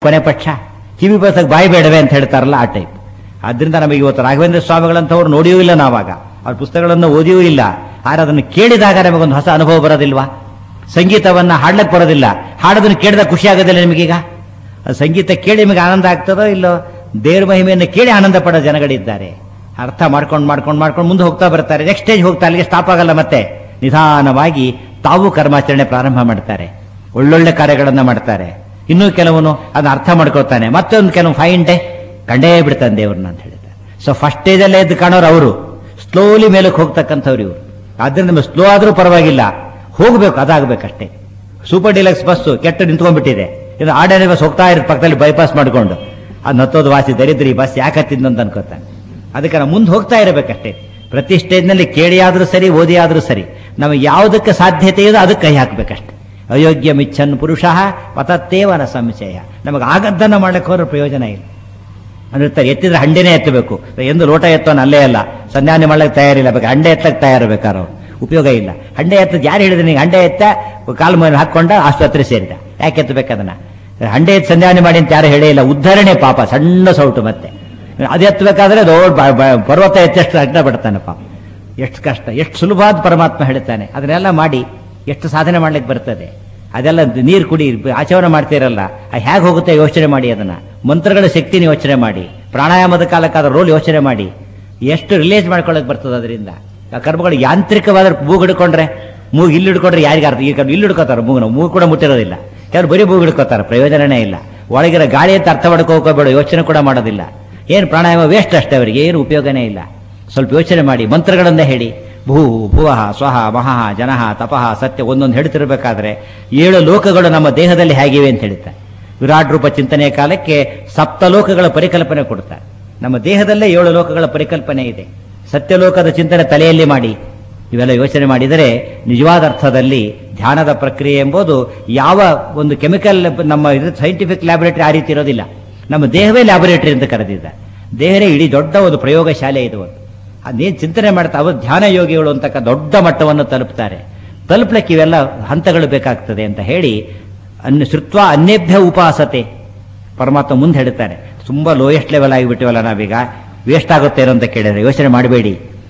ಕೊನೆ ಪಕ್ಷ ಕಿವಿ ಬಸಕ್ ಬಾಯಿ ಬೇಡವೆ ಅಂತ ಹೇಳ್ತಾರಲ್ಲ ಆ ಟೈಪ್ ಆದ್ರಿಂದ ನಮಗೆ ಇವತ್ತು ರಾಘವೇಂದ್ರ ಸ್ವಾಮಿಗಳಂತವ್ರು ನೋಡಿಯೂ ಇಲ್ಲ ನಾವಾಗ ಅವ್ರ ಪುಸ್ತಕಗಳನ್ನು ಓದಿಯೂ ಇಲ್ಲ ಆದ್ರೆ ಅದನ್ನು ಕೇಳಿದಾಗ ನಮಗೊಂದು ಹೊಸ ಅನುಭವ ಬರೋದಿಲ್ವಾ ಸಂಗೀತವನ್ನ ಹಾಡ್ಲಕ್ ಬರೋದಿಲ್ಲ ಹಾಡೋದನ್ನು ಕೇಳಿದಾಗ ಖುಷಿ ಆಗೋದಿಲ್ಲ ನಿಮಗೀಗ ಅದು ಸಂಗೀತ ಕೇಳಿ ನಿಮಗೆ ಆನಂದ ಆಗ್ತದೋ ಇಲ್ಲೋ ದೇವ್ರ ಮಹಿಮೆಯನ್ನು ಕೇಳಿ ಆನಂದ ಪಡೋ ಜನಗಳಿದ್ದಾರೆ ಅರ್ಥ ಮಾಡ್ಕೊಂಡು ಮಾಡ್ಕೊಂಡು ಮಾಡ್ಕೊಂಡು ಮುಂದೆ ಹೋಗ್ತಾ ಬರ್ತಾರೆ ನೆಕ್ಸ್ಟ್ ಸ್ಟೇಜ್ ಹೋಗ್ತಾ ಅಲ್ಲಿಗೆ ಸ್ಟಾಪ್ ಆಗಲ್ಲ ಮತ್ತೆ ನಿಧಾನವಾಗಿ ತಾವು ಕರ್ಮಾಚರಣೆ ಪ್ರಾರಂಭ ಮಾಡ್ತಾರೆ ಒಳ್ಳೊಳ್ಳೆ ಕಾರ್ಯಗಳನ್ನ ಮಾಡ್ತಾರೆ ಇನ್ನೂ ಕೆಲವನು ಅದನ್ನ ಅರ್ಥ ಮಾಡ್ಕೊಳ್ತಾನೆ ಮತ್ತೊಂದು ಕೆಲವು ಫೈನ್ ಡೇ ಕಂಡೇ ಬಿಡ್ತಾನೆ ದೇವ್ರನ್ನ ಅಂತ ಹೇಳಿದ್ದಾರೆ ಸೊ ಫಸ್ಟ್ ಸ್ಟೇಜಲ್ಲೇ ಎದ್ದು ಕಾಣೋರು ಅವರು ಸ್ಲೋಲಿ ಮೇಲಕ್ಕೆ ಹೋಗ್ತಕ್ಕಂಥವ್ರು ಇವರು ಆದ್ರಿಂದ ನಮಗೆ ಸ್ಲೋ ಆದ್ರೂ ಪರವಾಗಿಲ್ಲ ಹೋಗ್ಬೇಕು ಅದಾಗಬೇಕಷ್ಟೇ ಸೂಪರ್ ಡಿಲಕ್ಸ್ ಬಸ್ಸು ಕೆಟ್ಟ ನಿಂತ್ಕೊಂಡ್ಬಿಟ್ಟಿದೆ ಇದು ಆರ್ಡಿನರಿ ಬಸ್ ಹೋಗ್ತಾ ಇರೋ ಪಕ್ಕದಲ್ಲಿ ಬೈಪಾಸ್ ಮಾಡ್ಕೊಂಡು ಅದು ನತ್ತೋದು ವಾಸಿ ದರಿದ್ರಿ ಬಸ್ ಯಾಕೆ ಹತ್ತಿದ್ದು ಅಂತ ಅನ್ಕೋತಾನೆ ಅದಕ್ಕೆ ನಾವು ಮುಂದೆ ಹೋಗ್ತಾ ಇರಬೇಕಷ್ಟೇ ಪ್ರತಿ ಸ್ಟೇಜ್ನಲ್ಲಿ ಕೇಳಿ ಆದ್ರೂ ಸರಿ ಓದಿ ಆದ್ರೂ ಸರಿ ನಮಗೆ ಯಾವುದಕ್ಕೆ ಸಾಧ್ಯತೆ ಇದೋ ಅದಕ್ಕೆ ಕೈ ಹಾಕಬೇಕಷ್ಟೇ ಅಯೋಗ್ಯ ಮಿಚ್ಚನ್ ಪುರುಷ ಪತತ್ತೇವನ ಸಂಶಯ ನಮಗೆ ಆಗದ್ದನ್ನು ಮಾಡ್ಲಿಕ್ಕೆ ಹೋದ್ರೆ ಪ್ರಯೋಜನ ಇಲ್ಲ ಅಂದ್ರೆ ಎತ್ತಿದ್ರೆ ಹಂಡೆನೇ ಎತ್ತಬೇಕು ಎಂದು ಲೋಟ ಎತ್ತೋನು ಅಲ್ಲೇ ಅಲ್ಲ ಸಂಧಾನ ಮಾಡ್ಲಿಕ್ಕೆ ತಯಾರಿಲ್ಲ ಬೇಕು ಹಂಡೆ ಎತ್ತಕ್ಕೆ ತಯಾರಿರ್ಬೇಕಾರೆ ಅವ್ರು ಉಪಯೋಗ ಇಲ್ಲ ಹಂಡೆ ಎತ್ತದ್ ಯಾರು ಹೇಳಿದ್ರೆ ನೀವು ಹಂಡೆ ಎತ್ತ ಕಾಲು ಮೇಲೆ ಹಾಕೊಂಡ ಆಸ್ಪತ್ರೆ ಸೇರಿದ ಯಾಕೆ ಎತ್ತಬೇಕು ಅದನ್ನ ಹಂಡೆ ಎತ್ತು ಸಂಧಾನ ಮಾಡಿ ಅಂತ ಯಾರು ಹೇಳೇ ಇಲ್ಲ ಉದ್ಧಾರಣೆ ಪಾಪ ಸಣ್ಣ ಸೌಟು ಮತ್ತೆ ಅದು ಎತ್ತಬೇಕಾದ್ರೆ ದೊಡ್ಡ ಬ- ಬ- ಪರ್ವತ ಎತ್ತಷ್ಟು ಅಡ್ಡ ಬಿಡ್ತಾನೆ ಪಾಪ ಎಷ್ಟು ಕಷ್ಟ ಎಷ್ಟು ಸುಲಭವಾದ ಪರಮಾತ್ಮ ಹೇಳ್ತಾನೆ ಅದನ್ನೆಲ್ಲ ಮಾಡಿ ಎಷ್ಟು ಸಾಧನೆ ಮಾಡ್ಲಿಕ್ಕೆ ಬರ್ತದೆ ಅದೆಲ್ಲ ನೀರು ಕುಡಿ ಆಚರಣೆ ಮಾಡ್ತೀರಲ್ಲ ಹೇಗೆ ಹೋಗುತ್ತೆ ಯೋಚನೆ ಮಾಡಿ ಅದನ್ನ ಮಂತ್ರಗಳ ಶಕ್ತಿನ ಯೋಚನೆ ಮಾಡಿ ಪ್ರಾಣಾಯಾಮದ ಕಾಲಕ್ಕಾದ ರೋಲ್ ಯೋಚನೆ ಮಾಡಿ ಎಷ್ಟು ರಿಲೇಸ್ ಮಾಡ್ಕೊಳ್ಳಕ್ ಬರ್ತದೆ ಅದರಿಂದ ಆ ಕರ್ಮಗಳು ಯಾಂತ್ರಿಕವಾದ ಮೂಗು ಹಿಡ್ಕೊಂಡ್ರೆ ಮೂಗು ಇಲ್ಲಿ ಹಿಡ್ಕೊಂಡ್ರೆ ಯಾರಿಗೆ ಅರ್ಥ ಈಗ ಇಲ್ಲಿ ಹಿಡ್ಕೋತಾರೆ ಮೂಗನ ಮೂಗು ಕೂಡ ಮುಟ್ಟಿರೋದಿಲ್ಲ ಕೆಲವರು ಬರೀ ಮೂಗು ಹಿಡ್ಕೋತಾರೆ ಪ್ರಯೋಜನನೇ ಇಲ್ಲ ಒಳಗಿರೋ ಗಾಳಿ ಅಂತ ಅರ್ಥ ಮಾಡ್ಕೋಬೇಡ ಯೋಚನೆ ಕೂಡ ಮಾಡೋದಿಲ್ಲ ಏನು ಪ್ರಾಣಾಯಾಮ ವೇಸ್ಟ್ ಅಷ್ಟೇ ಅವರಿಗೆ ಏನು ಉಪಯೋಗನೇ ಇಲ್ಲ ಸ್ವಲ್ಪ ಯೋಚನೆ ಮಾಡಿ ಮಂತ್ರಗಳನ್ನ ಹೇಳಿ ಭೂ ಭುವಃ ಸ್ವಹ ಮಹಃ ಜನಃ ತಪಃ ಸತ್ಯ ಒಂದೊಂದು ಹೇಳ್ತಿರ್ಬೇಕಾದ್ರೆ ಏಳು ಲೋಕಗಳು ನಮ್ಮ ದೇಹದಲ್ಲಿ ಹೇಗಿವೆ ಅಂತ ಹೇಳ್ತಾರೆ ವಿರಾಟ್ ರೂಪ ಚಿಂತನೆಯ ಕಾಲಕ್ಕೆ ಸಪ್ತ ಲೋಕಗಳ ಪರಿಕಲ್ಪನೆ ಕೊಡ್ತಾರೆ ನಮ್ಮ ದೇಹದಲ್ಲೇ ಏಳು ಲೋಕಗಳ ಪರಿಕಲ್ಪನೆ ಇದೆ ಸತ್ಯಲೋಕದ ಚಿಂತನೆ ತಲೆಯಲ್ಲಿ ಮಾಡಿ ಇವೆಲ್ಲ ಯೋಚನೆ ಮಾಡಿದರೆ ನಿಜವಾದ ಅರ್ಥದಲ್ಲಿ ಧ್ಯಾನದ ಪ್ರಕ್ರಿಯೆ ಎಂಬುದು ಯಾವ ಒಂದು ಕೆಮಿಕಲ್ ನಮ್ಮ ಸೈಂಟಿಫಿಕ್ ಲ್ಯಾಬೊರೇಟರಿ ಆ ರೀತಿ ಇರೋದಿಲ್ಲ ನಮ್ಮ ದೇಹವೇ ಲ್ಯಾಬೊರೇಟರಿ ಅಂತ ಕರೆದಿದ್ದಾರೆ ದೇಹನೇ ಇಡೀ ದೊಡ್ಡ ಒಂದು ಪ್ರಯೋಗಶಾಲೆ ಇದು ಒಂದು ಅದೇನು ಚಿಂತನೆ ಮಾಡ್ತಾ ಅವರು ಧ್ಯಾನ ಯೋಗಿಗಳು ಅಂತಕ್ಕ ದೊಡ್ಡ ಮಟ್ಟವನ್ನು ತಲುಪ್ತಾರೆ ತಲುಪಲಿಕ್ಕೆ ಇವೆಲ್ಲ ಹಂತಗಳು ಬೇಕಾಗ್ತದೆ ಅಂತ ಹೇಳಿ ಅನ್ಯ ಶ್ರುತ್ವ ಅನ್ಯಭ್ಯ ಉಪಾಸತೆ ಪರಮಾತ್ಮ ಮುಂದೆ ಹೇಳ್ತಾರೆ ತುಂಬಾ ಲೋಯೆಸ್ಟ್ ಲೆವೆಲ್ ಆಗಿಬಿಟ್ಟಿವಲ್ಲ ನಾವೀಗ ವೇಸ್ಟ್ ಆಗುತ್ತೇನೋ ಅಂತ ಕೇಳಿದ್ರೆ ಯೋಚನೆ ಮಾಡಬೇಡಿ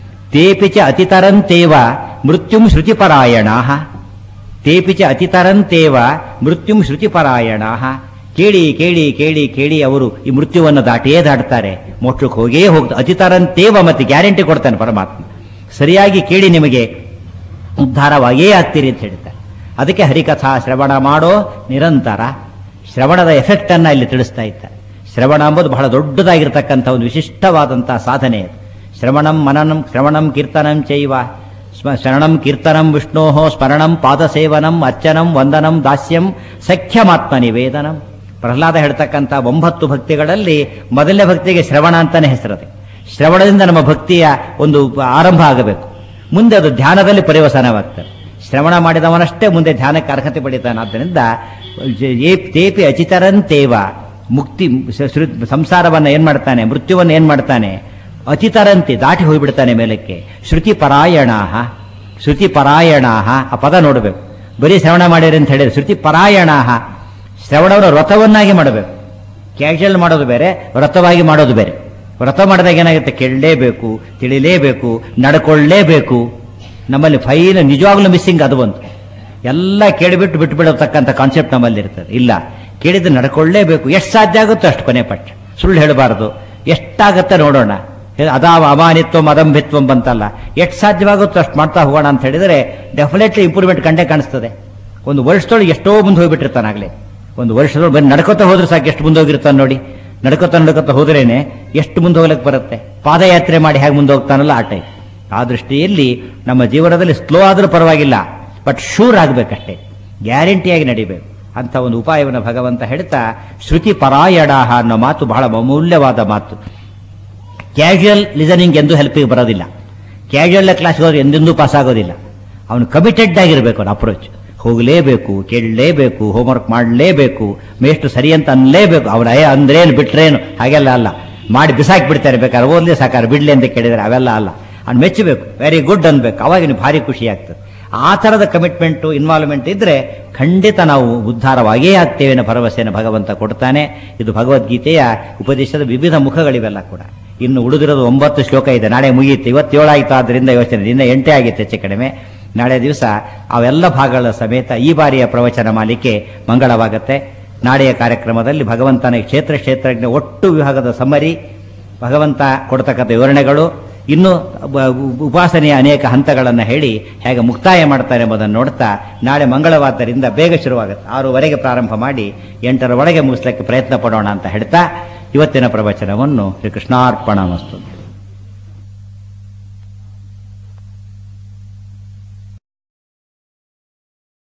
ತೇಪಿಚ ಅತಿತರಂತೇವ ಮೃತ್ಯುಂ ಶ್ರುತಿಪರಾಯಣ ತೇಪಿಚ ಅತಿತರಂತೇವ ಮೃತ್ಯುಂ ಶ್ರುತಿಪರಾಯಣ ಕೇಳಿ ಕೇಳಿ ಕೇಳಿ ಕೇಳಿ ಅವರು ಈ ಮೃತ್ಯುವನ್ನು ದಾಟಿಯೇ ದಾಟ್ತಾರೆ ಮೋಕ್ಷಕ್ಕೆ ಹೋಗೇ ಹೋಗ್ತಾರೆ ಅತಿತರಂತೇವ ಮತ್ತೆ ಗ್ಯಾರಂಟಿ ಕೊಡ್ತಾನೆ ಪರಮಾತ್ಮ ಸರಿಯಾಗಿ ಕೇಳಿ ನಿಮಗೆ ಉದ್ಧಾರವಾಗಿಯೇ ಆಗ್ತೀರಿ ಅಂತ ಹೇಳ್ತಾರೆ ಅದಕ್ಕೆ ಹರಿಕಥಾ ಶ್ರವಣ ಮಾಡೋ ನಿರಂತರ ಶ್ರವಣದ ಎಫೆಕ್ಟ್ ಅನ್ನ ಇಲ್ಲಿ ತಿಳಿಸ್ತಾ ಇದ್ದಾರೆ ಶ್ರವಣ ಎಂಬುದು ಬಹಳ ದೊಡ್ಡದಾಗಿರ್ತಕ್ಕಂಥ ಒಂದು ವಿಶಿಷ್ಟವಾದಂತಹ ಸಾಧನೆ ಅದು ಶ್ರವಣಂ ಮನನಂ ಶ್ರವಣಂ ಕೀರ್ತನಂ ಚೈವ ಸ್ಮ- ಶರಣಂ ಕೀರ್ತನಂ ವಿಷ್ಣೋಹೋ ಸ್ಮರಣಂ ಪಾದಸೇವನಂ ಅರ್ಚನಂ ವಂದನಂ ದಾಸ್ಯಂ ಸಖ್ಯಮಾತ್ಮ ನಿವೇದನಂ ಪ್ರಹ್ಲಾದ ಹೇಳ್ತಕ್ಕಂಥ ಒಂಬತ್ತು ಭಕ್ತಿಗಳಲ್ಲಿ ಮೊದಲನೇ ಭಕ್ತಿಗೆ ಶ್ರವಣ ಅಂತಾನೆ ಹೆಸರದೆ ಶ್ರವಣದಿಂದ ನಮ್ಮ ಭಕ್ತಿಯ ಒಂದು ಆರಂಭ ಆಗಬೇಕು ಮುಂದೆ ಅದು ಧ್ಯಾನದಲ್ಲಿ ಪರಿವಸನವಾಗ್ತದೆ ಶ್ರವಣ ಮಾಡಿದವನಷ್ಟೇ ಮುಂದೆ ಧ್ಯಾನಕ್ಕೆ ಅರ್ಹತೆ ಪಡಿತಾನೆ ಆದ್ದರಿಂದ ಜ- ಏ- ತೇಪಿ ಅಚಿತರಂತೇವ ಮುಕ್ತಿ ಸ- ಸೃ- ಸಂಸಾರವನ್ನ ಏನ್ ಮಾಡ್ತಾನೆ ಮೃತ್ಯುವನ್ನು ಏನ್ ಮಾಡ್ತಾನೆ ಅತಿತರಂತೆ ದಾಟಿ ಹೋಗ್ಬಿಡ್ತಾನೆ ಮೇಲಕ್ಕೆ ಶ್ರುತಿ ಪರಾಯಣಾಹ ಶ್ರುತಿ ಪರಾಯಣಾಹ ಆ ಪದ ನೋಡಬೇಕು ಬರೀ ಶ್ರವಣ ಮಾಡಿರಿ ಅಂತ ಹೇಳಿದ್ರೆ ಶ್ರುತಿ ಪರಾಯಣಾಹ ಶ್ರವಣವನ್ನು ವ್ರತವನ್ನಾಗಿ ಮಾಡಬೇಕು ಕ್ಯಾಶುವಲ್ ಮಾಡೋದು ಬೇರೆ ವ್ರತವಾಗಿ ಮಾಡೋದು ಬೇರೆ ವ್ರತ ಮಾಡಿದಾಗ ಏನಾಗುತ್ತೆ ಕೇಳಲೇಬೇಕು ತಿಳಿಲೇಬೇಕು ನಡ್ಕೊಳ್ಳೇಬೇಕು ನಮ್ಮಲ್ಲಿ ಫೈನ್ ನಿಜವಾಗ್ಲೂ ಮಿಸ್ಸಿಂಗ್ ಅದು ಬಂತು ಎಲ್ಲ ಕೇಳಿಬಿಟ್ಟು ಬಿಟ್ಟು ಬಿಡತಕ್ಕಂಥ ಕಾನ್ಸೆಪ್ಟ್ ನಮ್ಮಲ್ಲಿ ಇರ್ತದೆ ಇಲ್ಲ ಕೇಳಿದ್ರೆ ನಡ್ಕೊಳ್ಳೇಬೇಕು ಎಷ್ಟು ಸಾಧ್ಯ ಆಗುತ್ತೋ ಅಷ್ಟು ಕೊನೆ ಪಕ್ಷ ಸುಳ್ಳು ಹೇಳಬಾರದು ಎಷ್ಟಾಗತ್ತೆ ನೋಡೋಣ ಅದಾವ ಅಮಾನಿತ್ವ ಮದಂಭಿತ್ವ ಬಂತಲ್ಲ ಎಷ್ಟು ಸಾಧ್ಯವಾಗುತ್ತೋ ಅಷ್ಟು ಮಾಡ್ತಾ ಹೋಗೋಣ ಅಂತ ಹೇಳಿದ್ರೆ ಡೆಫಿನೆಟ್ಲಿ ಇಂಪ್ರೂವ್ಮೆಂಟ್ ಕಂಡೇ ಕಾಣಿಸ್ತದೆ ಒಂದು ವರ್ಷದೊಳಗೆ ಎಷ್ಟೋ ಮುಂದೆ ಹೋಗ್ಬಿಟ್ಟಿರ್ತಾನಾಗ್ಲೇ ಒಂದು ವರ್ಷದೊಳಗೆ ಬರೀ ನಡ್ಕೋತಾ ಹೋದ್ರೆ ಸಾಕು ಎಷ್ಟು ಮುಂದೆ ಹೋಗಿರ್ತಾನೆ ನೋಡಿ ನಡ್ಕೋತಾ ನಡ್ಕೋತಾ ಹೋದ್ರೇನೆ ಎಷ್ಟು ಮುಂದೆ ಹೋಗ್ಲಿಕ್ಕೆ ಬರುತ್ತೆ ಪಾದಯಾತ್ರೆ ಮಾಡಿ ಹೇಗೆ ಮುಂದೆ ಹೋಗ್ತಾನಲ್ಲ ಆ ಟೈಪ್ ಆ ದೃಷ್ಟಿಯಲ್ಲಿ ನಮ್ಮ ಜೀವನದಲ್ಲಿ ಸ್ಲೋ ಆದ್ರೂ ಪರವಾಗಿಲ್ಲ ಬಟ್ ಶೂರ್ ಆಗ್ಬೇಕಷ್ಟೇ ಗ್ಯಾರಂಟಿಯಾಗಿ ನಡಿಬೇಕು ಅಂತ ಒಂದು ಉಪಾಯವನ್ನು ಭಗವಂತ ಹೇಳ್ತಾ ಶ್ರುತಿ ಪರಾಯಣಾಹ ಅನ್ನೋ ಮಾತು ಬಹಳ ಅಮೂಲ್ಯವಾದ ಮಾತು ಕ್ಯಾಶುಯಲ್ ಲಿಸನಿಂಗ್ ಎಂದು ಹೆಲ್ಪಿಗೆ ಬರೋದಿಲ್ಲ ಕ್ಯಾಶುಯಲ್ ಕ್ಲಾಸ್ಗೆ ಹೋದ್ರೆ ಎಂದೆಂದೂ ಪಾಸ್ ಆಗೋದಿಲ್ಲ ಅವನು ಕಮಿಟೆಡ್ ಆಗಿರ್ಬೇಕು ಅವನ ಅಪ್ರೋಚ್ ಹೋಗಲೇಬೇಕು ಕೇಳಲೇಬೇಕು ಹೋಮ್ವರ್ಕ್ ಮಾಡಲೇಬೇಕು ಮೇಷ್ಟು ಸರಿ ಅಂತ ಅನ್ಲೇಬೇಕು ಅವನ ಅಯ್ಯ ಅಂದ್ರೇನು ಬಿಟ್ರೇನು ಹಾಗೆಲ್ಲ ಅಲ್ಲ ಮಾಡಿ ಬಿಸಾಕಿ ಬಿಡ್ತಾರೆ ಬೇಕಾದ್ರೆ ಓದ್ಲಿ ಸಾಕಾರ ಬಿಡ್ಲಿ ಅಂತ ಕೇಳಿದ್ರೆ ಅವೆಲ್ಲ ಅಲ್ಲ ಅವ್ನು ಮೆಚ್ಚಬೇಕು ವೆರಿ ಗುಡ್ ಅನ್ಬೇಕು ಅವಾಗ ನೀವು ಭಾರಿ ಖುಷಿ ಆಗ್ತದೆ ಆ ಥರದ ಕಮಿಟ್ಮೆಂಟು ಇನ್ವಾಲ್ವ್ಮೆಂಟ್ ಇದ್ರೆ ಖಂಡಿತ ನಾವು ಉದ್ಧಾರವಾಗಿಯೇ ಆಗ್ತೇವೆ ಅನ್ನೋ ಭರವಸೆಯನ್ನು ಭಗವಂತ ಕೊಡ್ತಾನೆ ಇದು ಭಗವದ್ಗೀತೆಯ ಉಪದೇಶದ ವಿವಿಧ ಮುಖಗಳಿವೆಲ್ಲ ಕೂಡ ಇನ್ನು ಉಳಿದಿರೋದು ಒಂಬತ್ತು ಶ್ಲೋಕ ಇದೆ ನಾಳೆ ಮುಗಿಯುತ್ತೆ ಇವತ್ತೇಳಾಯ್ತು ಆದ್ರಿಂದ ಯೋಚನೆ ಇನ್ನು ಎಂಟೇ ಆಗಿತ್ತು ಹೆಚ್ಚು ಕಡಿಮೆ ನಾಳೆ ದಿವಸ ಅವೆಲ್ಲ ಭಾಗಗಳ ಸಮೇತ ಈ ಬಾರಿಯ ಪ್ರವಚನ ಮಾಲಿಕೆ ಮಂಗಳವಾಗುತ್ತೆ ನಾಳೆಯ ಕಾರ್ಯಕ್ರಮದಲ್ಲಿ ಭಗವಂತನ ಕ್ಷೇತ್ರ ಕ್ಷೇತ್ರಜ್ಞ ಒಟ್ಟು ವಿಭಾಗದ ಸಮ್ಮರಿ ಭಗವಂತ ಕೊಡ್ತಕ್ಕಂಥ ವಿವರಣೆಗಳು ಇನ್ನು ಬ- ಉಪಾಸನೆಯ ಅನೇಕ ಹಂತಗಳನ್ನು ಹೇಳಿ ಹೇಗೆ ಮುಕ್ತಾಯ ಮಾಡ್ತಾರೆ ಎಂಬುದನ್ನು ನೋಡ್ತಾ ನಾಳೆ ಮಂಗಳವಾದ್ದರಿಂದ ಬೇಗ ಶುರುವಾಗುತ್ತೆ ಆರೂವರೆಗೆ ಪ್ರಾರಂಭ ಮಾಡಿ ಎಂಟರ ಒಳಗೆ ಮುಗಿಸ್ಲಿಕ್ಕೆ ಪ್ರಯತ್ನ ಪಡೋಣ ಅಂತ ಹೇಳ್ತಾ ಇವತ್ತಿನ ಪ್ರವಚನವನ್ನು ಶ್ರೀ ಕೃಷ್ಣಾರ್ಪಣ ಮಸ್ತು